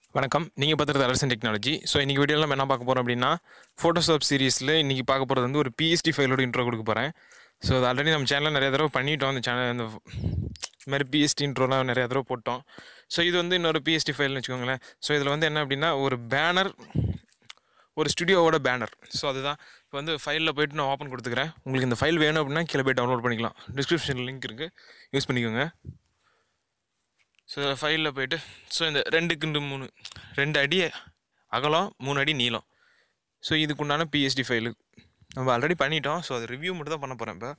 வணக்கம் நீங்கள் பார்த்துறது அலர்சன் technology so இன்றைக்கி வீடியோவில் நம்ம என்ன பார்க்க போகிறோம் அப்படின்னா ஃபோட்டோஷாப் சீரிஸில் இன்றைக்கி பார்க்க போகிறது வந்து ஒரு பிஎஸ்டி ஃபைலோட இன்ட்ரோ கொடுக்க போகிறேன் ஸோ அது ஆல்ரெடி நம்ம சேனலில் நிறைய தடவை பண்ணிட்டோம் அந்த சேனல் அந்த இந்த மாதிரி பிஎஸ்டி இன்ட்ரோலாம் நிறைய தடவை போட்டோம் ஸோ இது வந்து இன்னொரு பிஎஸ்டி ஃபைல்னு வச்சுக்கோங்களேன் ஸோ இதில் வந்து என்ன அப்படின்னா ஒரு பேனர் ஒரு ஸ்டுடியோவோட பேனர் ஸோ அதுதான் இப்போ வந்து ஃபைலில் போயிட்டு நான் ஓப்பன் கொடுத்துக்கிறேன் உங்களுக்கு இந்த ஃபைல் வேணும் அப்படின்னா கீழே போய் டவுன்லோட் பண்ணிக்கலாம் டிஸ்கிரிப்ஷன் லிங்க் இருக்குது யூஸ் பண்ணிக்கோங்க ஸோ ஃபைலில் போயிட்டு ஸோ இந்த ரெண்டுக்கு ரெண்டு மூணு ரெண்டு அடி அகலம் மூணு அடி நீளம் ஸோ இதுக்குண்டான பிஎஸ்டி ஃபைலு நம்ம ஆல்ரெடி பண்ணிட்டோம் ஸோ அது ரிவ்யூ மட்டும் தான் பண்ண போகிறேன் இப்போ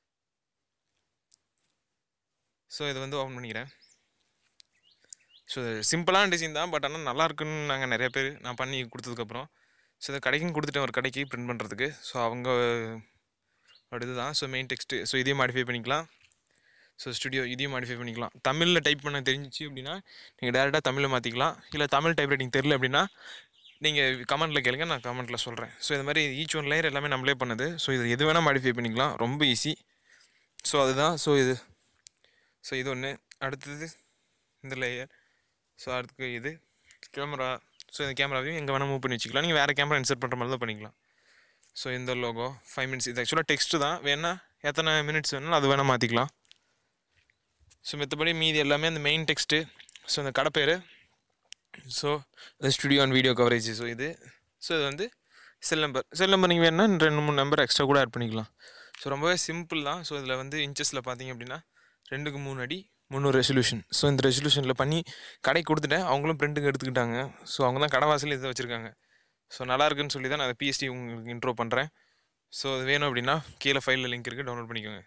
ஸோ இதை வந்து ஓப்பன் பண்ணிக்கிறேன் ஸோ சிம்பிளான டிசைன் தான் பட் ஆனால் நல்லா இருக்குன்னு நாங்கள் நிறைய பேர் நான் பண்ணி கொடுத்ததுக்கப்புறம் ஸோ இதை கடைக்கும் கொடுத்துட்டேன் ஒரு கடைக்கு பிரிண்ட் பண்ணுறதுக்கு ஸோ அவங்க இதுதான் ஸோ மெயின் டெக்ஸ்ட்டு ஸோ இதையும் மாடிஃபை பண்ணிக்கலாம் ஸோ ஸ்டுடியோ இதையும் மாடிஃபை பண்ணிக்கலாம் தமிழில் டைப் பண்ண தெரிஞ்சிச்சு அப்படின்னா நீங்கள் டேரெக்டாக தமிழில் மாற்றிக்கலாம் இல்லை தமிழ் டைப் ரைட்டிங் தெரில அப்படின்னா நீங்கள் கமெண்ட்டில் கேளுங்க நான் கமெண்ட்டில் சொல்கிறேன் ஸோ இது மாதிரி ஈச் ஒன் லேயர் எல்லாமே நம்மளே பண்ணுது ஸோ இது எது வேணால் மாடிஃபை பண்ணிக்கலாம் ரொம்ப ஈஸி ஸோ அதுதான் ஸோ இது ஸோ இது ஒன்று அடுத்தது இந்த லேயர் ஸோ அடுத்து இது கேமரா ஸோ இந்த கேமராவையும் எங்கே வேணால் மூவ் பண்ணி வச்சுக்கலாம் நீங்கள் வேறு கேமரா இன்சர்ட் பண்ணுற மாதிரி தான் பண்ணிக்கலாம் ஸோ இந்த லோகோ ஃபைவ் மினிட்ஸ் இது ஆக்சுவலாக டெக்ஸ்ட்டு தான் வேணால் எத்தனை மினிட்ஸ் வேணாலும் அது வேணால் மாற்றிக்கலாம் ஸோ மற்றபடி மீதி எல்லாமே அந்த மெயின் டெக்ஸ்ட்டு ஸோ இந்த கடை பேர் ஸோ இந்த studio and video coverage so இது ஸோ இது வந்து செல் நம்பர் செல் நம்பர் நீங்கள் வேணுன்னா ரெண்டு மூணு நம்பர் எக்ஸ்ட்ரா கூட ஆட் பண்ணிக்கலாம் ஸோ ரொம்பவே சிம்பிள் தான் ஸோ இதில் வந்து இன்ச்சஸில் பார்த்தீங்க அப்படின்னா ரெண்டுக்கு மூணு அடி முந்நூறு ரெசல்யூஷன் ஸோ இந்த ரெசல்யூஷனில் பண்ணி கடைக்கு கொடுத்துட்டேன் அவங்களும் பிரிண்ட்டுக்கு எடுத்துக்கிட்டாங்க ஸோ அவங்க தான் கடை வாசலில் இதை வச்சுருக்காங்க ஸோ நல்லா இருக்குன்னு சொல்லி தான் நான் அதை பிஎஸ்டி உங்களுக்கு இன்ட்ரோ பண்ணுறேன் ஸோ அது வேணும் அப்படின்னா கீழே ஃபைலில் லிங்க் இருக்குது டவுன்லோட் பண்ணிக்கோங்க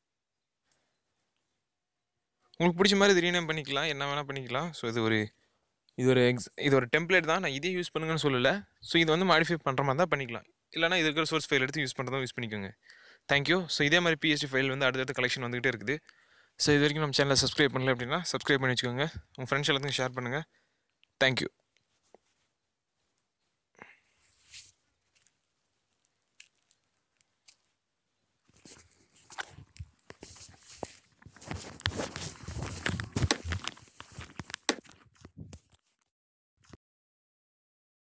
உங்களுக்கு பிடிச்ச மாதிரி இது ரீநேம் பண்ணிக்கலாம் என்ன வேணால் பண்ணிக்கலாம் ஸோ இது ஒரு இது ஒரு எக்ஸ் இது ஒரு டெம்ப்ளேட் தான் நான் இதே யூஸ் பண்ணுங்கன்னு சொல்லலை ஸோ இது வந்து மாடிஃபை பண்ணுற மாதிரி தான் பண்ணிக்கலாம் இல்லைனா இது இருக்கிற சோர்ஸ் ஃபைல் எடுத்து யூஸ் பண்ணுறதும் யூஸ் பண்ணிக்கோங்க தேங்க்யூ ஸோ இதே மாதிரி பிஎஸ்டி ஃபைல் வந்து அடுத்தடுத்த கலெக்ஷன் வந்துகிட்டே இருக்குது ஸோ இது வரைக்கும் நம்ம சேனலை சப்ஸ்கிரைப் பண்ணல அப்படின்னா சப்ஸ்கிரைப் பண்ணி வச்சுக்கோங்க உங்கள் ஃப்ரெண்ட்ஸ் எல்லாத்துக்கும் ஷேர் பண்ணுங்கள் தேங்க்யூ